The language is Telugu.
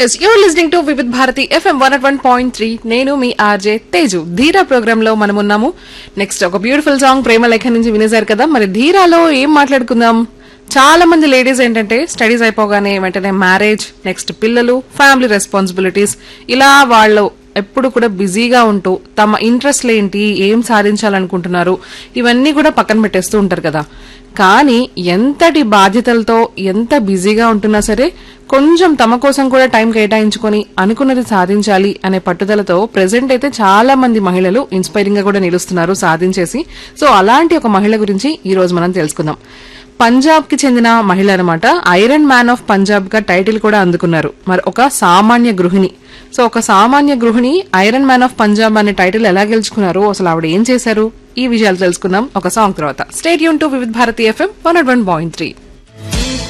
yes you're listening to Vividh Bharati FM one at one point three నేను మీ ఆర్జే తేజు ధీరా ప్రోగ్రామ్ లో మనం ఉన్నాము నెక్స్ట్ ఒక బ్యూటిఫుల్ సాంగ్ ప్రేమ లేఖ నుంచి వినేశారు కదా మరి ధీరాలో ఏం మాట్లాడుకుందాం చాలా మంది లేడీస్ ఏంటంటే స్టడీస్ అయిపోగానే వెంటనే మ్యారేజ్ నెక్స్ట్ పిల్లలు ఫ్యామిలీ రెస్పాన్సిబిలిటీస్ ఇలా వాళ్ళు ఎప్పుడు కూడా బిజీగా ఉంటూ తమ ఇంట్రెస్ట్ ఏంటి ఏం సాధించాలనుకుంటున్నారు ఇవన్నీ కూడా పక్కన పెట్టేస్తూ ఉంటారు కదా కానీ ఎంతటి బాధ్యతలతో ఎంత బిజీగా ఉంటున్నా సరే కొంచెం తమ కోసం కూడా టైం కేటాయించుకొని అనుకున్నది సాధించాలి అనే పట్టుదలతో ప్రెసెంట్ అయితే చాలా మంది మహిళలు ఇన్స్పైరింగ్ గా కూడా నిలుస్తున్నారు సాధించేసి సో అలాంటి ఒక మహిళ గురించి ఈ రోజు మనం తెలుసుకుందాం పంజాబ్ కి చెందిన మహిళ అనమాట ఐరన్ మ్యాన్ ఆఫ్ పంజాబ్ గా టైటిల్ కూడా అందుకున్నారు మరి ఒక సామాన్య గృహిణి సో ఒక సామాన్య గృహిణి ఐరన్ మ్యాన్ ఆఫ్ పంజాబ్ అనే టైటిల్ ఎలా గెలుచుకున్నారు అసలు ఆవిడ ఏం చేశారు ఈ విషయాలు తెలుసుకుందాం ఒక సాంగ్ తర్వాత stay tuned to Vividh Bharati FM one one point three